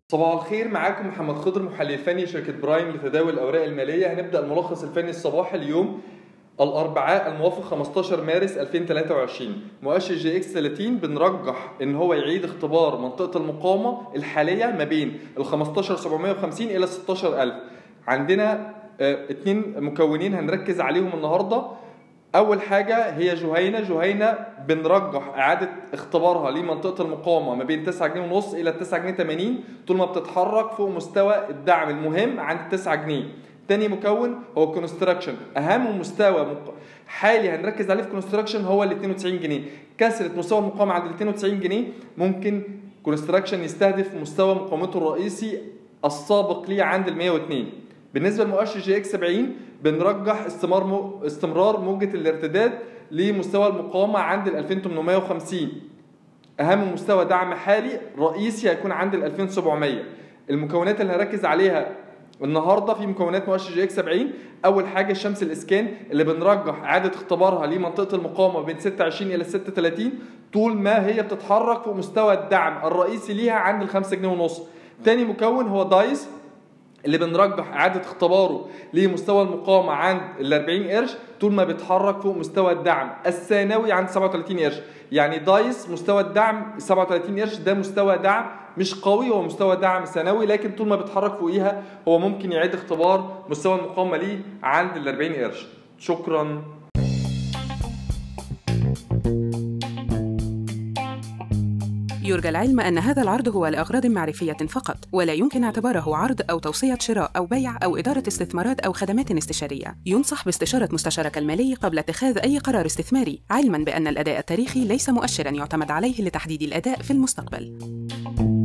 صباح الخير معاكم محمد خضر محلل فني شركة برايم لتداول الأوراق المالية هنبدأ الملخص الفني الصباحي اليوم الأربعاء الموافق 15 مارس 2023 مؤشر جي اكس 30 بنرجح إن هو يعيد اختبار منطقة المقاومة الحالية ما بين ال 15750 إلى 16000 عندنا اه اتنين مكونين هنركز عليهم النهارده اول حاجه هي جهينه جهينه بنرجح اعاده اختبارها لمنطقه المقاومه ما بين 9 جنيه ونص الى 9 جنيه 80 طول ما بتتحرك فوق مستوى الدعم المهم عند 9 جنيه تاني مكون هو كونستراكشن اهم مستوى مق... حالي هنركز عليه في كونستراكشن هو ال 92 جنيه كسره مستوى المقاومه عند ال 92 جنيه ممكن كونستراكشن يستهدف مستوى مقاومته الرئيسي السابق ليه عند ال 102 بالنسبه لمؤشر جي اكس 70 بنرجح استمرار مو... استمرار موجه الارتداد لمستوى المقاومه عند ال 2850 اهم مستوى دعم حالي رئيسي هيكون عند ال 2700 المكونات اللي هركز عليها النهارده في مكونات مؤشر جي اكس 70 اول حاجه الشمس الاسكان اللي بنرجح اعاده اختبارها لمنطقه المقاومه بين 26 الى 36 طول ما هي بتتحرك فوق مستوى الدعم الرئيسي ليها عند ال 5 جنيه ونص تاني مكون هو دايس اللي بنرجح اعاده اختباره لمستوى المقاومه عند ال 40 قرش طول ما بيتحرك فوق مستوى الدعم الثانوي عند 37 قرش يعني دايس مستوى الدعم 37 قرش ده مستوى دعم مش قوي هو مستوى دعم ثانوي لكن طول ما بيتحرك فوقيها هو ممكن يعيد اختبار مستوى المقاومه ليه عند ال 40 قرش شكرا يرجى العلم أن هذا العرض هو لأغراض معرفية فقط، ولا يمكن اعتباره عرض أو توصية شراء أو بيع أو إدارة استثمارات أو خدمات استشارية. ينصح باستشارة مستشارك المالي قبل اتخاذ أي قرار استثماري، علماً بأن الأداء التاريخي ليس مؤشراً يعتمد عليه لتحديد الأداء في المستقبل.